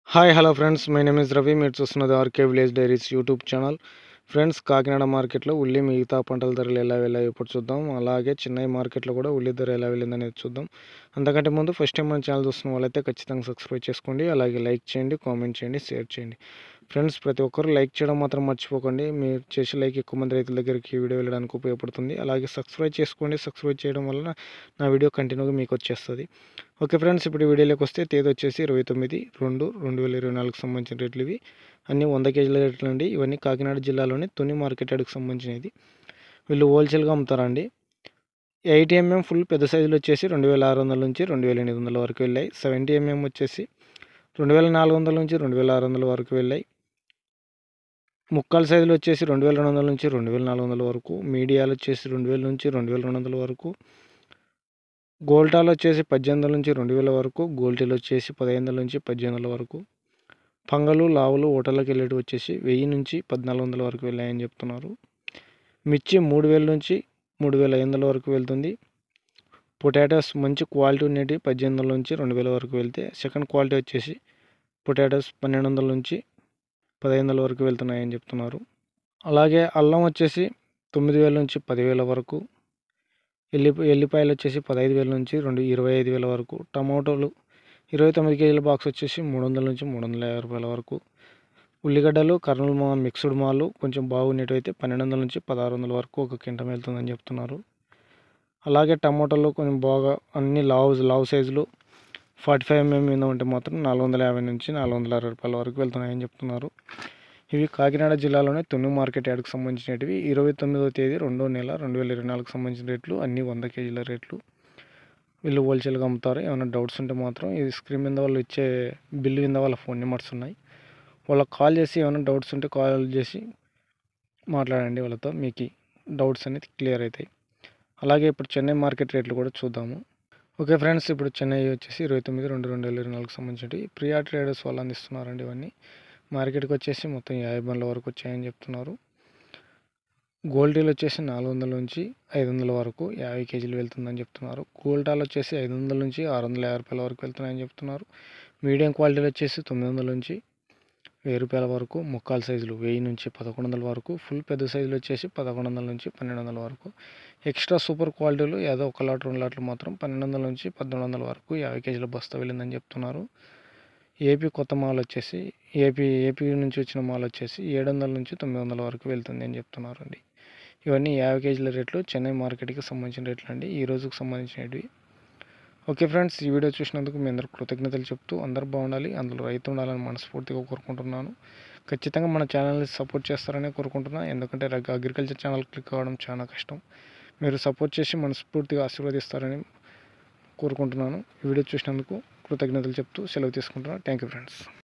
hi hello friends my name is Ravi మీరు చూస్తున్నది RK village diaries YouTube channel friends Kakinada మార్కెట్లో ఉల్లి మిగతా పంటల ధరలు ఎలా వెళ్ళాయి ఇప్పుడు చూద్దాం అలాగే చెన్నై మార్కెట్లో కూడా ఉల్లి ధర ఎలా వెళ్ళిందనేది చూద్దాం అంతకంటే ముందు ఫస్ట్ టైం మన ఛానల్ చూస్తున్న వాళ్ళైతే ఖచ్చితంగా సబ్స్క్రైబ్ చేసుకోండి అలాగే లైక్ చేయండి కామెంట్ చేయండి షేర్ చేయండి ఫ్రెండ్స్ ప్రతి ఒక్కరు లైక్ చేయడం మాత్రం మర్చిపోకండి మీరు చేసే లైక్ ఎక్కువ మంది రైతుల దగ్గరికి ఈ వీడియో వెళ్ళడానికి ఉపయోగపడుతుంది అలాగే సబ్స్క్రైబ్ చేసుకోండి సబ్స్క్రైబ్ చేయడం వలన నా వీడియో కంటిన్యూగా మీకు వచ్చేస్తుంది ఓకే ఫ్రెండ్స్ ఇప్పుడు ఈ వీడియోలోకి వస్తే తేదీ వచ్చేసి ఇరవై తొమ్మిది రెండు రెండు వేల ఇరవై నాలుగుకి సంబంధించిన రేట్లు ఇవి అన్నీ వంద కేజీల రేట్లు అండి ఇవన్నీ కాకినాడ జిల్లాలోని తుని మార్కెట్ యార్డ్కి సంబంధించినది వీళ్ళు హోల్సేల్గా అమ్ముతారండి ఎయిటీ ఎంఎం ఫుల్ పెద్ద సైజులు వచ్చేసి రెండు వేల ఆరు వందల నుంచి రెండు వేల ఎనిమిది వందల వరకు వెళ్ళాయి సెవెంటీ ఎంఎం వచ్చేసి రెండు వేల నాలుగు వందల నుంచి రెండు వేల ఆరు వందల వరకు వెళ్ళాయి ముక్కాల సైజులు వచ్చేసి రెండు వేల రెండు వందల నుంచి రెండు వేల నాలుగు వందల వరకు మీడియాలు వచ్చేసి రెండు వేల నుంచి రెండు వేల రెండు వందల వరకు గోల్టాలు వచ్చేసి పద్దెనిమిది వందల నుంచి రెండు వేల వరకు గోల్టీలు వచ్చేసి పదిహేను వందల నుంచి పద్దెనిమిది వందల వరకు పంగలు లావులు హోటళ్ళకి వెళ్ళేటి వచ్చేసి వెయ్యి నుంచి పద్నాలుగు వందల వరకు వెళ్ళాయని చెప్తున్నారు మిర్చి మూడు వేల నుంచి మూడు వేల ఐదు వందల వరకు వెళ్తుంది పొటాటోస్ మంచి క్వాలిటీ ఉండేటి పద్దెనిమిది వందల నుంచి రెండు వేల వరకు వెళ్తే సెకండ్ క్వాలిటీ వచ్చేసి పొటాటోస్ పన్నెండు వందల నుంచి పదిహేను వందల వరకు వెళ్తున్నాయని చెప్తున్నారు అలాగే అల్లం వచ్చేసి తొమ్మిది వేల నుంచి పదివేల వరకు ఎల్లి ఎల్లిపాయలు వచ్చేసి పదహైదు వేల నుంచి రెండు ఇరవై ఐదు వేల వరకు టమాటోలు ఇరవై తొమ్మిది కేజీల బాక్స్ వచ్చేసి మూడు వందల నుంచి మూడు వందల యాభై రూపాయల వరకు ఉల్లిగడ్డలు కర్నూలు మా మిక్స్డ్ మాలు కొంచెం బాగున్నట్టయితే పన్నెండు వందల నుంచి పదహారు వందల వరకు ఒక కింటం వెళ్తుందని చెప్తున్నారు అలాగే టమాటాలు కొంచెం బాగా అన్ని లావ్ లావ్ సైజులు ఫార్టీ ఫైవ్ ఎంఎం మీద ఉంటే మాత్రం నాలుగు వందల యాభై నుంచి నాలుగు వందల అరవై రూపాయల వరకు వెళ్తున్నాయని చెప్తున్నారు ఇవి కాకినాడ జిల్లాలోనే తుని మార్కెట్ యార్డ్కి సంబంధించినవి ఇరవై తొమ్మిదవ తేదీ రెండో నెల రెండు వేల ఇరవై నాలుగుకి సంబంధించిన రేట్లు అన్నీ వంద కేజీల రేట్లు వీళ్ళు హోల్సేల్గా అమ్ముతారు ఏమైనా డౌట్స్ ఉంటే మాత్రం ఈ స్క్రీన్ మీద వాళ్ళు ఇచ్చే బిల్లు కింద వాళ్ళ ఫోన్ నెంబర్స్ ఉన్నాయి వాళ్ళకి కాల్ చేసి ఏమైనా డౌట్స్ ఉంటే కాల్ చేసి మాట్లాడండి వాళ్ళతో మీకు డౌట్స్ అనేది క్లియర్ అవుతాయి అలాగే ఇప్పుడు చెన్నై మార్కెట్ రేట్లు కూడా చూద్దాము ఓకే ఫ్రెండ్స్ ఇప్పుడు చెన్నై వచ్చేసి ఇరవై తొమ్మిది రెండు రెండు వేల ఇరవై నాలుగు సంబంధించి ప్రియా ట్రేడర్స్ వాళ్ళు అందిస్తున్నారండి ఇవన్నీ మార్కెట్కి వచ్చేసి మొత్తం యాభై బండ్ల వరకు వచ్చాయని చెప్తున్నారు గోల్డీలు వచ్చేసి నాలుగు వందల నుంచి ఐదు వందల వరకు యాభై కేజీలు వెళ్తుందని చెప్తున్నారు గోల్టాలు వచ్చేసి ఐదు వందల నుంచి ఆరు వందల యాభై రూపాయల వరకు వెళ్తున్నాయని చెప్తున్నారు మీడియం క్వాలిటీలు వచ్చేసి తొమ్మిది వందల నుంచి వెయ్యి రూపాయల వరకు ముక్కాల సైజులు వెయ్యి నుంచి పదకొండు వందల వరకు ఫుల్ పెద్ద సైజులు వచ్చేసి పదకొండు వందల నుంచి పన్నెండు వందల వరకు ఎక్స్ట్రా సూపర్ క్వాలిటీలు ఏదో ఒక లాట్ రెండు లాట్లు మాత్రం పన్నెండు వందల నుంచి పద్దెనిమిది వందల వరకు యాభై కేజీల బస్తా వెళ్ళిందని చెప్తున్నారు ఏపీ కొత్త మాల్ వచ్చేసి ఏపీ ఏపీ నుంచి వచ్చిన మాల్ వచ్చేసి ఏడు వందల నుంచి తొమ్మిది వందల వరకు వెళ్తుంది అని చెప్తున్నారు అండి ఇవన్నీ యాభై కేజీల రేట్లు చెన్నై మార్కెట్కి సంబంధించిన రేట్లు అండి ఈ రోజుకు సంబంధించినవి ఓకే ఫ్రెండ్స్ ఈ వీడియో చూసినందుకు మీ అందరూ కృతజ్ఞతలు చెప్తూ అందరూ బాగుండాలి అందులో రైతు ఉండాలని మనస్ఫూర్తిగా కోరుకుంటున్నాను ఖచ్చితంగా మన ఛానల్ని సపోర్ట్ చేస్తారని కోరుకుంటున్నాను ఎందుకంటే అగ్రికల్చర్ ఛానల్ క్లిక్ అవ్వడం చాలా కష్టం మీరు సపోర్ట్ చేసి మనస్ఫూర్తిగా ఆశీర్వదిస్తారని కోరుకుంటున్నాను ఈ వీడియో చూసినందుకు కృతజ్ఞతలు చెప్తూ సెలవు తీసుకుంటున్నాను థ్యాంక్ యూ ఫ్రెండ్స్